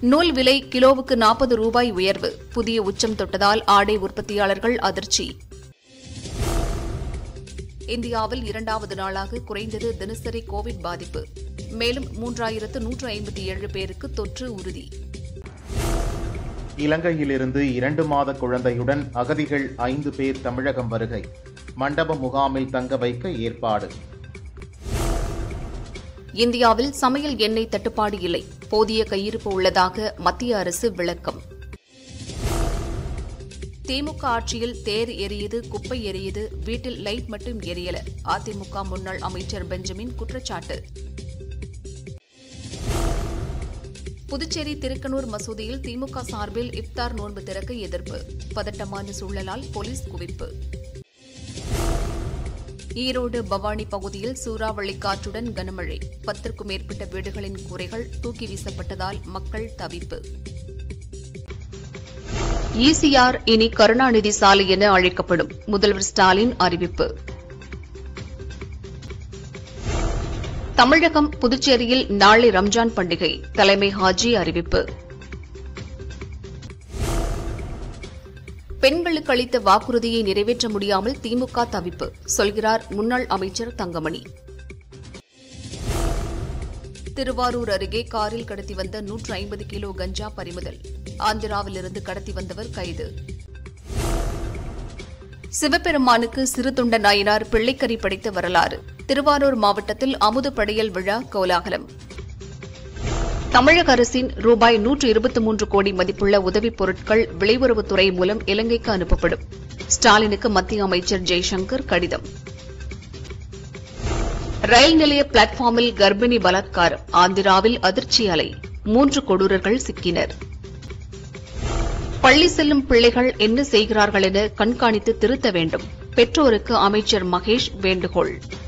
நூல் விலை கிலோவுக்கு நாற்பது ரூபாய் உயர்வு புதிய உச்சம் தொட்டதால் ஆடை உற்பத்தியாளர்கள் அதிர்ச்சி இந்தியாவில் இரண்டாவது நாளாக குறைந்தது தினசரி கோவிட் பாதிப்பு மேலும் மூன்றாயிரத்து நூற்று ஐம்பத்தி ஏழு பேருக்கு தொற்று உறுதி இலங்கையிலிருந்து இரண்டு மாத குழந்தையுடன் அகதிகள் ஐந்து பேர் தமிழகம் வருகை மண்டப முகாமில் தங்க வைக்க ஏற்பாடு இந்தியாவில் சமையல் எண்ணெய் தட்டுப்பாடு இல்லை போதிய கையிருப்பு உள்ளதாக மத்திய அரசு விளக்கம் திமுக ஆட்சியில் தேர் எரியுது குப்பை எரியுது வீட்டில் லைட் மட்டும் எரியல அதிமுக முன்னாள் அமைச்சர் பெஞ்சமின் குற்றச்சாட்டு புதுச்சேரி திருக்கனூர் மசூதியில் திமுக சார்பில் இப்தார் நோன்பு திறக்க எதிர்ப்பு பதட்டமான சூழலால் போலீஸ் குவிப்பு ஈரோடு பவானி பகுதியில் சூறாவளி காற்றுடன் கனமழை பத்திற்கும் மேற்பட்ட வீடுகளின் கூரைகள் தூக்கி வீசப்பட்டதால் மக்கள் தவிப்பு ஈசிஆர் இனி கருணாநிதி சாலை என அழைக்கப்படும் முதல்வர் ஸ்டாலின் அறிவிப்பு தமிழகம் புதுச்சேரியில் நாளை ரம்ஜான் பண்டிகை தலைமை ஹாஜி அறிவிப்பு பெண்களுக்கு அளித்த வாக்குறுதியை நிறைவேற்ற முடியாமல் திமுக தவிப்பு சொல்கிறார் முன்னாள் அமைச்சர் தங்கமணி திருவாரூர் அருகே காரில் கடத்தி வந்த நூற்று ஐம்பது கிலோ கஞ்சா பறிமுதல் ஆந்திராவிலிருந்து கடத்தி வந்தவர் கைது சிவபெருமானுக்கு சிறு தொண்ட நாயனார் பிள்ளைக்கறி படைத்த வரலாறு திருவாரூர் மாவட்டத்தில் அமுது படையல் விழா கோலாகலம் தமிழக அரசின் ரூபாய் நூற்று இருபத்தி மூன்று கோடி மதிப்புள்ள உதவிப் பொருட்கள் வெளியுறவுத்துறை மூலம் இலங்கைக்கு அனுப்பப்படும் ஸ்டாலினுக்கு மத்திய அமைச்சர் ஜெய்சங்கர் கடிதம் ரயில் நிலைய பிளாட்பார்மில் கர்ப்பிணி பலாத்காரம் ஆந்திராவில் அதிர்ச்சி அலை மூன்று கொடூரர்கள் சிக்கினர் பள்ளி செல்லும் பிள்ளைகள் என்ன செய்கிறார்கள் என கண்காணித்து திருத்த வேண்டும் பெற்றோருக்கு அமைச்சர் மகேஷ் வேண்டுகோள்